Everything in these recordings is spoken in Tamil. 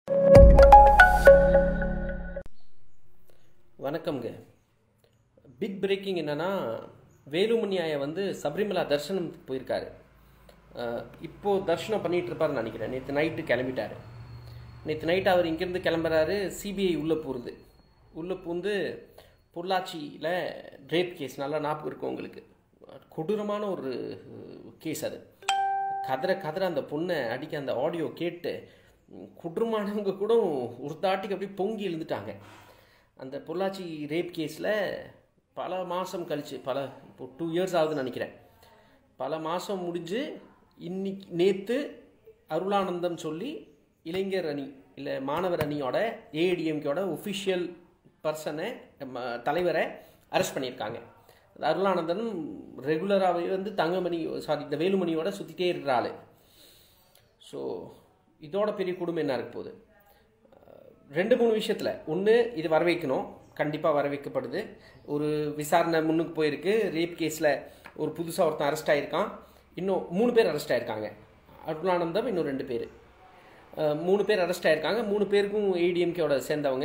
வணக்கம்ங்க பிக் பிரேக்கிங் என்னன்னா வேலுமணி ஐயா வந்து சபரிமலா தரிசனம் போயிருக்காரு அஹ் இப்போ தரிசனம் பண்ணிட்டு இருப்பாருன்னு நினைக்கிறேன் நேற்று நைட்டு கிளம்பிட்டாரு நேற்று நைட்டு அவர் இங்கேருந்து கிளம்புறாரு சிபிஐ உள்ளே பூருது உள்ளே பூந்து பொள்ளாச்சியில் ரேப் கேஸ் நல்லா ஞாபகம் இருக்கும் உங்களுக்கு கொடூரமான ஒரு கேஸ் அது கதற கதற அந்த பொண்ணை அடிக்க அந்த ஆடியோ கேட்டு கொடூரமானவங்க கூட ஒரு தாட்டிக்கு அப்படியே பொங்கி எழுந்துட்டாங்க அந்த பொள்ளாச்சி ரேப் கேஸில் பல மாதம் கழிச்சு பல இப்போ டூ இயர்ஸ் ஆகுதுன்னு நினைக்கிறேன் பல மாதம் முடிஞ்சு இன்னைக்கு நேற்று அருளானந்தம் சொல்லி இளைஞர் அணி இல்லை மாணவர் அணியோட ஏடிஎம்கேயோட ஒஃபிஷியல் பர்சனை தலைவரை அரெஸ்ட் பண்ணியிருக்காங்க அந்த அருளானந்தன் ரெகுலராகவே வந்து தங்கமணி சாரி இந்த வேலுமணியோட சுற்றிட்டே இருக்கிற ஆள் ஸோ இதோட பெரிய குடும்பம் என்ன இருக்க போகுது ரெண்டு மூணு விஷயத்தில் ஒன்று இது வரவைக்கணும் கண்டிப்பாக வரவைக்கப்படுது ஒரு விசாரணை முன்னுக்கு போயிருக்கு ரேப் கேஸில் ஒரு புதுசாக ஒருத்தன் அரெஸ்ட் ஆகியிருக்கான் இன்னும் மூணு பேர் அரெஸ்ட் ஆயிருக்காங்க அருளானந்தம் இன்னும் ரெண்டு பேர் மூணு பேர் அரெஸ்ட் ஆயிருக்காங்க மூணு பேருக்கும் ஏடிஎம்கேவோட சேர்ந்தவங்க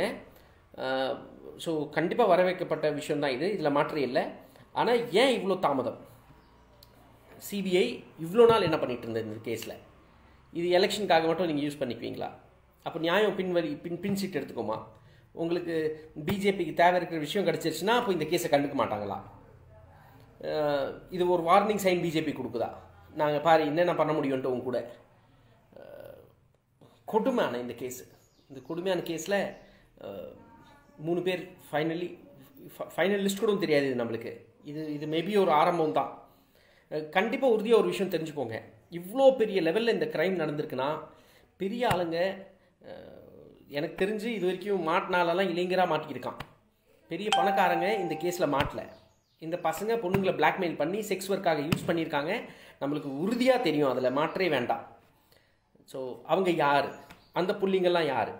ஸோ கண்டிப்பாக வரவேற்கப்பட்ட விஷயம் தான் இது இதில் மாற்றம் இல்லை ஆனால் ஏன் இவ்வளோ தாமதம் சிபிஐ இவ்வளோ நாள் என்ன பண்ணிட்டு இருந்தது இந்த கேஸில் இது எலெக்ஷனுக்காக மட்டும் நீங்கள் யூஸ் பண்ணிக்குவீங்களா அப்போ நியாயம் பின்வரி பின் பின் சீட் எடுத்துக்கோமா உங்களுக்கு பிஜேபிக்கு தேவை இருக்கிற விஷயம் கிடச்சிருச்சுன்னா அப்போ இந்த கேஸை கண்டுக்க மாட்டாங்களா அஹ் இது ஒரு வார்னிங் சைன் பிஜேபி கொடுக்குதா நாங்கள் பாரு என்னென்ன பண்ண முடியும்ட்டு உங்க கூட அஹ் கொடுமையான இந்த கேஸ் இந்த கொடுமையான கேஸில் மூணு பேர் ஃபைனலி ஃபைனல் லிஸ்ட் கூட தெரியாது இது நம்மளுக்கு இது இது மேபி ஒரு ஆரம்பம் தான் கண்டிப்பாக உறுதியாக ஒரு விஷயம் தெரிஞ்சுக்கோங்க இவ்வளோ பெரிய லெவலில் இந்த க்ரைம் நடந்திருக்குன்னா பெரிய ஆளுங்க அஹ், எனக்கு தெரிஞ்சு இது வரைக்கும் மாட்டினாலெல்லாம் இளைஞராக மாட்டிக்கிருக்கான் பெரிய பணக்காரங்க இந்த கேஸில் மாட்டல இந்த பசங்க பொண்ணுங்களை பிளாக்மெயில் பண்ணி செக்ஸ் ஒர்க்காக யூஸ் பண்ணியிருக்காங்க நம்மளுக்கு உறுதியாக தெரியும் அதில் மாற்றே வேண்டாம் ஸோ அவங்க யார் அந்த புள்ளிங்கெல்லாம் யார்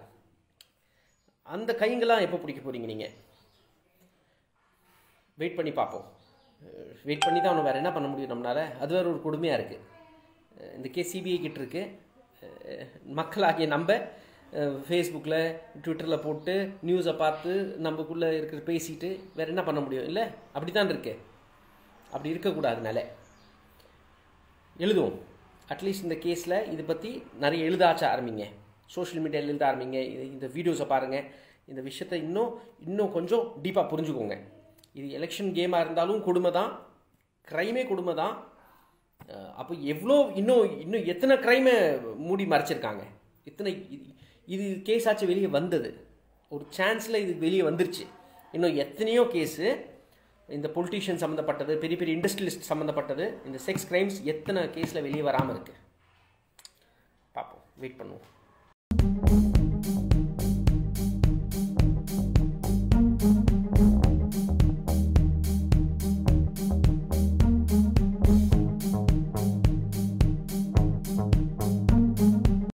அந்த கைங்கெல்லாம் எப்போ பிடிக்க போகிறீங்க நீங்கள் வெயிட் பண்ணி பார்ப்போம் வெயிட் பண்ணி தான் அவனை வேறு என்ன பண்ண முடியும் நம்மளால் அது வேறு ஒரு கொடுமையாக இருக்குது இந்த கேஸ் சிபிஐ கிட்ட இருக்கு அஹ் மக்களாகிய நம்ம ஃபேஸ்புக்கில் ட்விட்டரில் போட்டு நியூஸை பார்த்து நம்மக்குள்ளே இருக்கிற பேசிட்டு வேறு என்ன பண்ண முடியும் இல்லை அப்படி தான் இருக்கு அப்படி இருக்கக்கூடாதுனால எழுதுவோம் அட்லீஸ்ட் இந்த கேஸில் இதை பற்றி நிறைய எழுதாச்ச ஆரம்பிங்க சோஷியல் மீடியாவில் எழுத ஆரம்பிங்க இது- இந்த வீடியோஸை பாருங்கள் இந்த விஷயத்தை இன்னும் இன்னும் கொஞ்சம் டீப்பாக புரிஞ்சுக்கோங்க இது எலெக்ஷன் கேமாக இருந்தாலும் கொடுமை தான் க்ரைமே கொடுமை தான் அஹ் அப்போ எவ்வளோ இன்னும் இன்னும் எத்தனை க்ரைமை மூடி மறைச்சிருக்காங்க இத்தனை இது- இது கேஸ் ஆச்சு வெளியே வந்தது ஒரு சான்ஸில் இது வெளியே வந்துருச்சு இன்னும் எத்தனையோ கேஸு இந்த பொலிட்டீஷியன் சம்மந்தப்பட்டது பெரிய பெரிய இண்டஸ்ட்ரியலிஸ்ட் சம்மந்தப்பட்டது இந்த செக்ஸ் கிரைம்ஸ் எத்தனை கேஸில் வெளியே வராமல் இருக்குது பார்ப்போம் வெயிட் பண்ணுவோம்